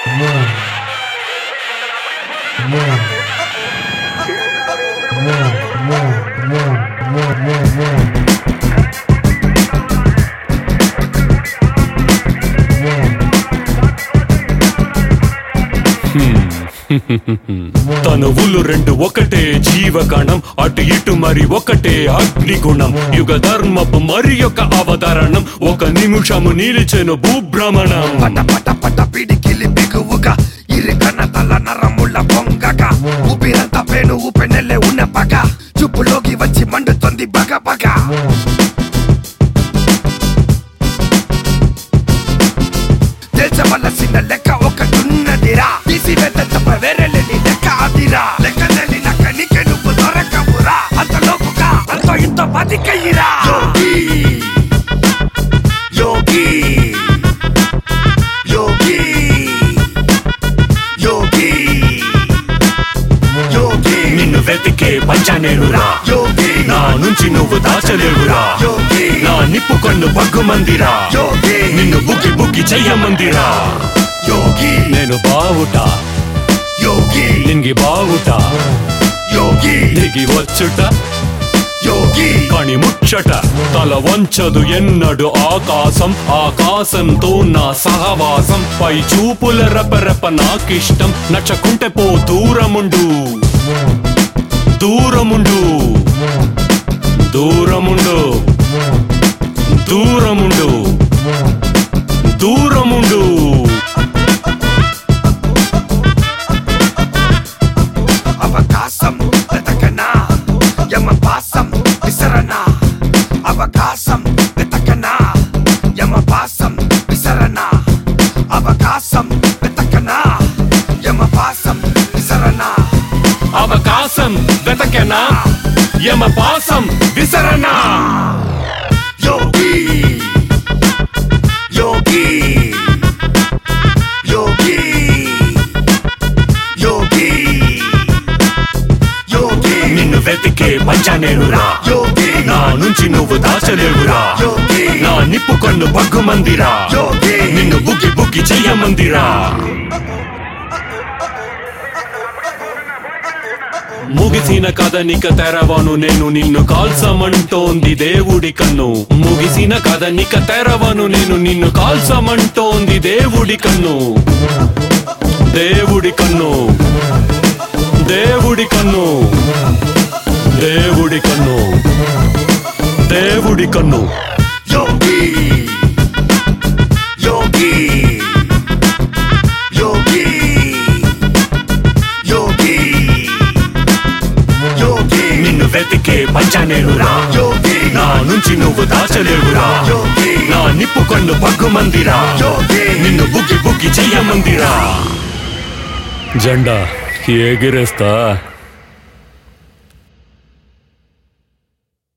తనువులు రెండు ఒకటే జీవకణం అటు ఇటు మరి ఒకటే అగ్నిగుణం యుగ ధర్మపు మరి యొక్క అవతరణం ఒక నిమిషము నిలిచెను భూభ్రమణం పట పట పట పిడికిలి బిగువుగా ఇరుకన తల నరముల పొంగగా ఊపిరంత పేను ఊపెనెల్లే ఉన్న పగ చూపులోకి వచ్చి మండుతుంది బగ బగ తెచ్చవలసిన లెక్క ఒకటున్నదిరా తీసివేత తప్ప వేరే లేని లెక్క అదిరా లెక్క తెలిన కనికె నువ్వు దొరకవురా అంతలోపుగా అంత ఇంత బతికయ్యిరా యోగి యోగి యోగి యోగి యోగి నిన్ను వెతికే పంచనేరురా యోగి నా నుంచి నువ్వు దాచలేవురా యోగి నా నిప్పు కన్ను పగ్గుమందిరా యోగి నిన్ను బుగ్గి బుగ్గి చెయ్యమందిరా యోగి నేను బావుట యోగి నింగి బావుట యోగి దిగి వచ్చుట యోగి కణి ముచ్చట తల వంచదు ఎన్నడు ఆకాశం ఆకాశంతో నా సహవాసం పై చూపుల రెపరెప నాకిష్టం నచ్చకుంటే పో దూరముండు దూరముండు దూరముండు దూరముండు దూరముండు అవకాశం వెతకనా యమపాసం విసరనా అవకాశం వెతకనా యమపాసం విసరనా అవకాశం వెతకనా యమపాసం విసరనా అవకాశం వెతకెనా యమ పాసం విసరనా యోగి యోగి యోగి యోగి యోగి నిన్ను వెతికే పంచనేరురా యోగి నా నుంచి నువ్వు దాచలేవురా యోగి నా నిప్పు కన్ను పగ్గుమందిరా యోగి నిన్ను బుగ్గి బుగ్గి చెయ్యమందిరా ముగిసిన కథనిక తెరవను నేను నిన్ను కాల్సమంటోంది దేవుడి కన్ను ముగిసిన కథనిక తెరవను నేను నిన్ను కాల్సమంటోంది దేవుడి కన్ను దేవుడి కన్ను దేవుడి కన్ను దేవుడి కన్ను దేవుడి కన్ను యోగి యోగి యోగి యోగి యోగి నిన్ను వెతికే పంచనేరురా యోగి నా నుంచి నువ్వు దాచలేవురా యోగి నా నిప్పు కన్ను పగ్గుమందిరా యోగి నిన్ను బుగ్గి బుగ్గి చెయ్యమందిరా జెండా ఎగిరేస్తా